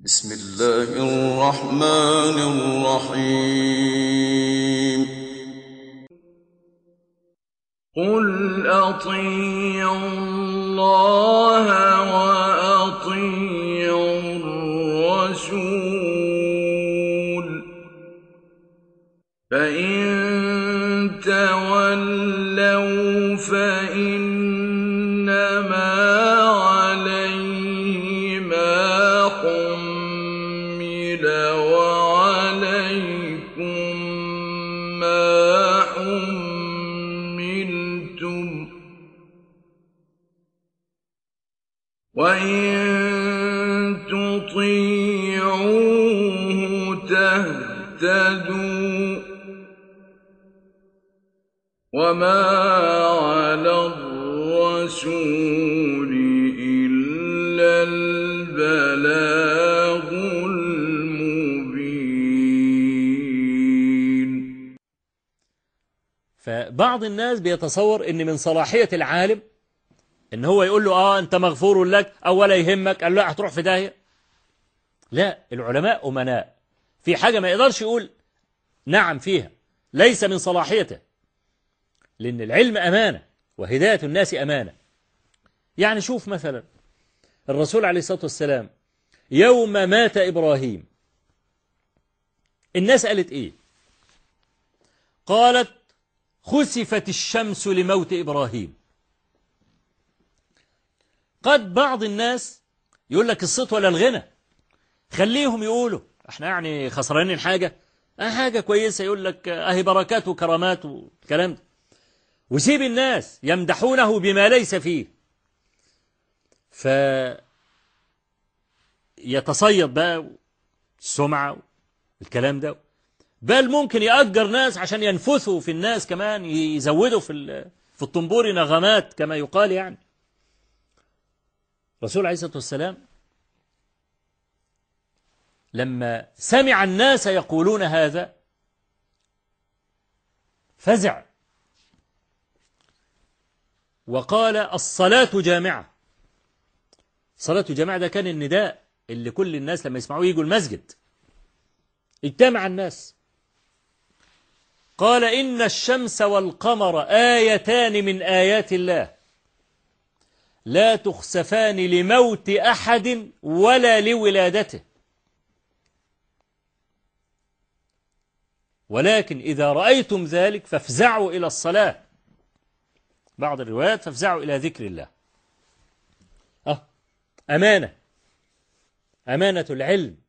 بسم الله الرحمن الرحيم قل أطيعوا الله وأطيعوا الرسول فإن تولوا فإنما عليه ما حمل وعليكم ما حملتم وإن تطيعوه تهتدوا وما على الرسول إلا البلاغ المبين فبعض الناس بيتصور ان من صلاحية العالم ان هو يقول له اه انت مغفور لك او ولا يهمك قال له لا هتروح في داهية لا العلماء أمناء في حاجة ما يقدرش يقول نعم فيها ليس من صلاحيته لأن العلم أمانة وهداية الناس أمانة يعني شوف مثلا الرسول عليه الصلاة والسلام يوم مات إبراهيم الناس قالت إيه قالت خسفت الشمس لموت إبراهيم قد بعض الناس يقول لك الصوت ولا الغنى خليهم يقولوا احنا يعني خسرانين حاجة اه حاجة كويسة يقول لك اهي بركات وكرامات والكلام ده وسيب الناس يمدحونه بما ليس فيه ف يتصيد بقى السمعة الكلام ده بل ممكن يأجر ناس عشان ينفثوا في الناس كمان يزودوا في في الطنبور نغمات كما يقال يعني الرسول عليه الصلاة والسلام لما سمع الناس يقولون هذا فزع وقال الصلاة جامعة صلاة جامعة ده كان النداء اللي كل الناس لما يسمعوه يجوا المسجد اجتمع الناس قال إن الشمس والقمر آيتان من آيات الله لا تخسفان لموت أحد ولا لولادته ولكن إذا رأيتم ذلك فافزعوا إلى الصلاة بعض الروايات فافزعوا إلى ذكر الله أه أمانة أمانة العلم